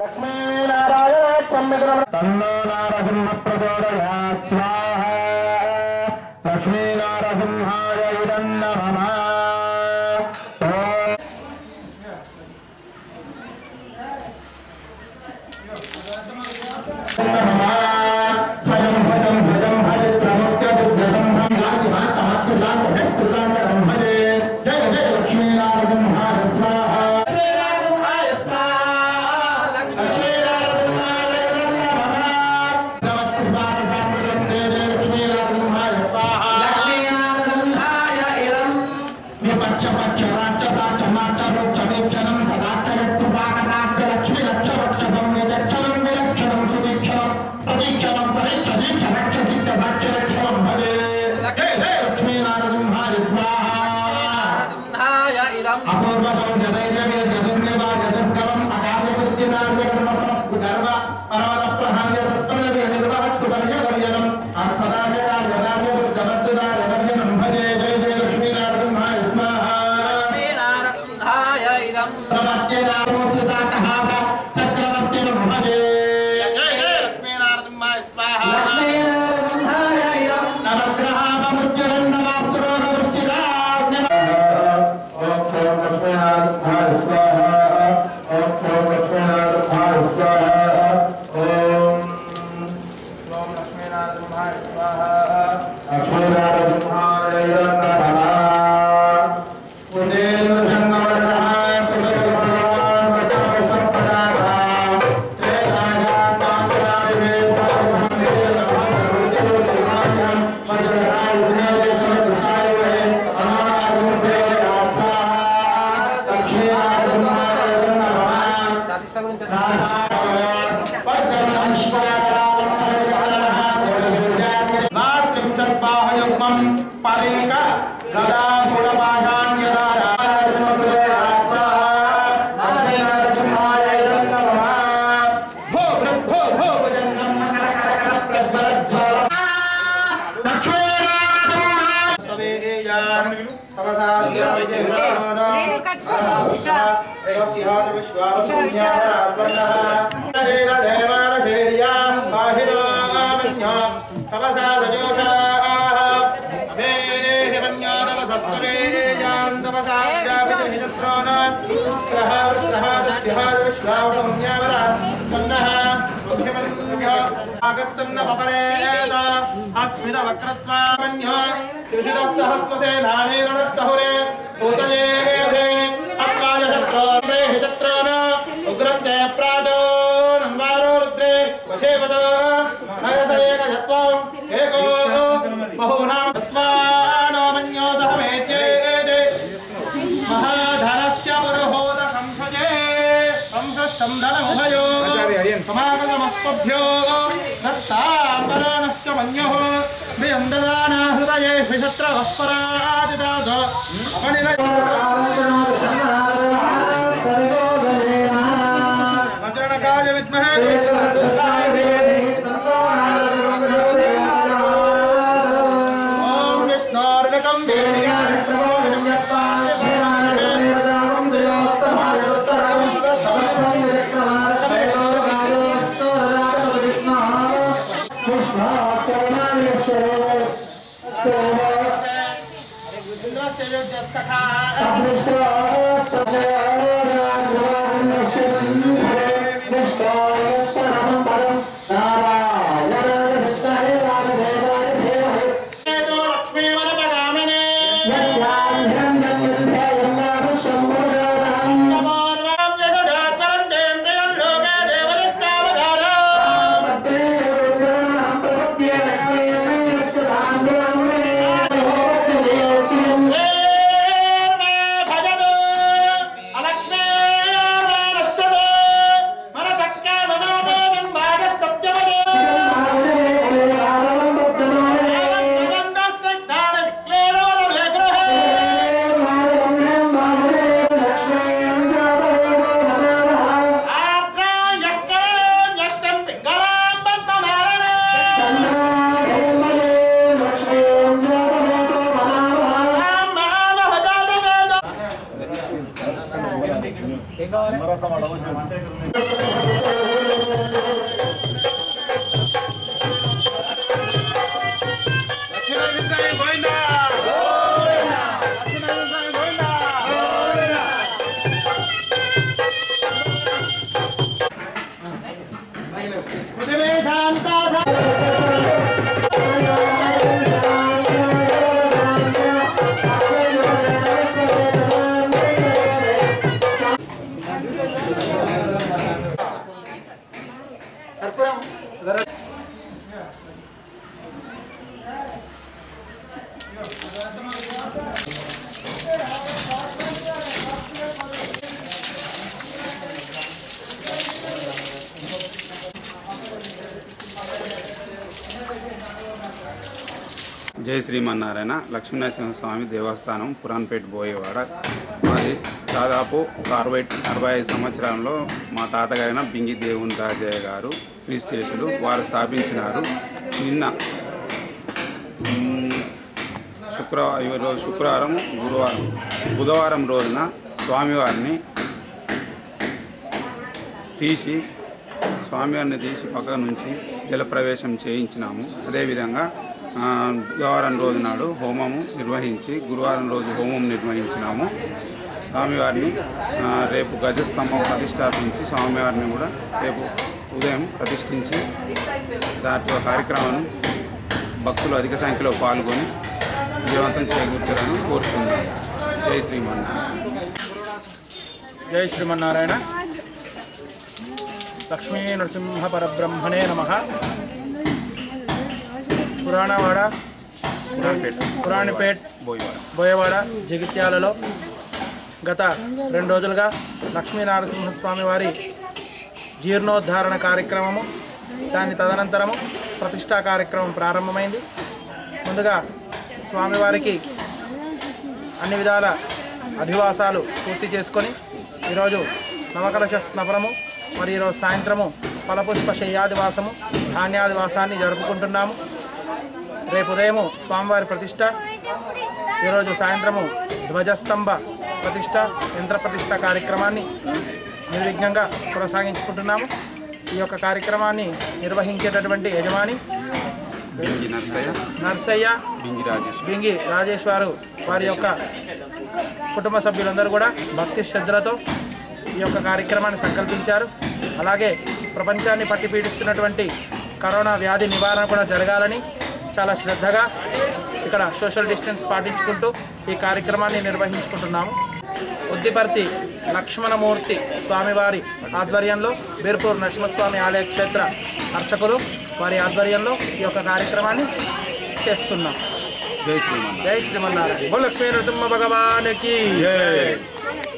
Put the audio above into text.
తన్నో నారసింహ ప్రచోదయాత్ స్వాహ లక్ష్మీ నారసింహాయ ఇదన్న మమ ఓం స్వయం భజం భజం భజ ప్రముఖ్యం భజం భజ భజే జయ జయ లక్ష్మీ నారసింహాయ స్వాహ అపూర్వ ప్రతిష్ట గురించి పరేక అస్మిత వక్రత్వామన్య త్రిశిద సహస్వసే నానేరణస్తహురే పూతయే అత్వాయ శత్రోన్రే శత్రోన ఉగ్రంతే ప్రాజో నంవారో రుద్రే వశేవతో నయసేక యత్వం ఏకో బహూనాం తత్వానోమన్యో సహమేత్యేదే మహాధనస్య పురుహోద సంభజే సంభష్టం ధనముభయో సమాగతమస్మభ్యో దత్తాంబరానస్య మన్యుః శ్రియందదాన హృదయే శత్రవస్పరాజిదాసో అపనిలయ వజ్రణకాయ విద్మహే ఓం విష్ణోర్ణకం ఇంద్రస్య సఖా ఏదో లక్ష్మీ వరపగామినే సమోర్వం జగదాత్మరందేంద్రియం లోకే దేవదష్టావధారా శ్రీర్మే భజదు అలక్ష్మీర్మేనశ్యదు మనసక్కా మమాదేవం భాగः సత్యవదే సుగంధస్నిగ్ధాన విక్లేరవరమేగ్రహే ఆర్ద్రాయక్కరణం యక్తం పింగళాం పద్మమాలనే రాం మహామహజాతవేద ఏం కావాలి జై శ్రీమన్నారాయణ లక్ష్మీనరసింహస్వామి దేవస్థానం పురాన్పేట బోయేవాడ మాది దాదాపు ఒక అరవై అరవై ఐదు సంవత్సరాల్లో మా తాతగారైన బింగి దేవుని రాజయ్య గారు క్రీస్తులు వారు స్థాపించినారు నిన్న మ్, శుక్రవారం ఈరోజు శుక్రవారం గురువారం బుధవారం రోజున స్వామివారిని తీసి స్వామివారిని తీసి పక్క నుంచి జలప్రవేశం చేయించినాము అదేవిధంగా ఆ, బుధవారం రోజు నాడు హోమము నిర్వహించి గురువారం రోజు హోమం నిర్వహించినాము స్వామివారిని ఆ, రేపు గజస్తంభం ప్రతిష్టాపించి స్వామివారిని కూడా రేపు ఉదయం ప్రతిష్ఠించి దాంట్లో కార్యక్రమం భక్తులు అధిక సంఖ్యలో పాల్గొని విజయవంతం చేకూర్చాలని కోరుతున్నాను జై శ్రీమన్నారాయణ జై శ్రీమన్నారాయణ లక్ష్మీ నరసింహ పరబ్రహ్మణే నమ పురాణవాడ పురాణపేట పురాణిపేట్ బోయవాడ బోయవాడ జగిత్యాలలో గత రెండు రోజులుగా లక్ష్మీ నరసింహస్వామి వారి జీర్ణోద్ధారణ కార్యక్రమము దాని తదనంతరము ప్రతిష్టా కార్యక్రమం ప్రారంభమైంది ముందుగా స్వామివారికి అన్ని విధాల అధివాసాలు పూర్తి చేసుకొని ఈరోజు నవకలశ స్నపనము మరి ఈరోజు సాయంత్రము ఫలపుష్ప శయ్యాదివాసము ధాన్యాదివాసాన్ని జరుపుకుంటున్నాము రేపు ఉదయము స్వామివారి ప్రతిష్ట ఈరోజు సాయంత్రము ధ్వజస్తంభ ప్రతిష్ట యంత్ర ప్రతిష్ట కార్యక్రమాన్ని నిర్విఘ్నంగా కొనసాగించుకుంటున్నాము ఈ యొక్క కార్యక్రమాన్ని నిర్వహించేటటువంటి యజమాని బింగి నర్సయ్య నర్సయ్య బింగి రాజేష్ బింగి రాజేష్ వారు వారి యొక్క కుటుంబ సభ్యులందరూ కూడా భక్తి శ్రద్ధలతో ఈ యొక్క కార్యక్రమాన్ని సంకల్పించారు అలాగే ప్రపంచాన్ని పట్టి పీడిస్తున్నటువంటి కరోనా వ్యాధి నివారణ కూడా జరగాలని చాలా శ్రద్ధగా ఇక్కడ సోషల్ డిస్టెన్స్ పాటించుకుంటూ ఈ కార్యక్రమాన్ని నిర్వహించుకుంటున్నాము ఉద్దిపర్తి లక్ష్మణమూర్తి స్వామివారి ఆధ్వర్యంలో బీర్పూర్ నరసింహస్వామి ఆలయ క్షేత్ర అర్చకులు వారి ఆధ్వర్యంలో ఈ యొక్క కార్యక్రమాన్ని చేస్తున్నాం జై శ్రీమన్నారాయణ జై శ్రీమన్నారాయణ బోల్ లక్ష్మీ నరసింహ భగవానికి జై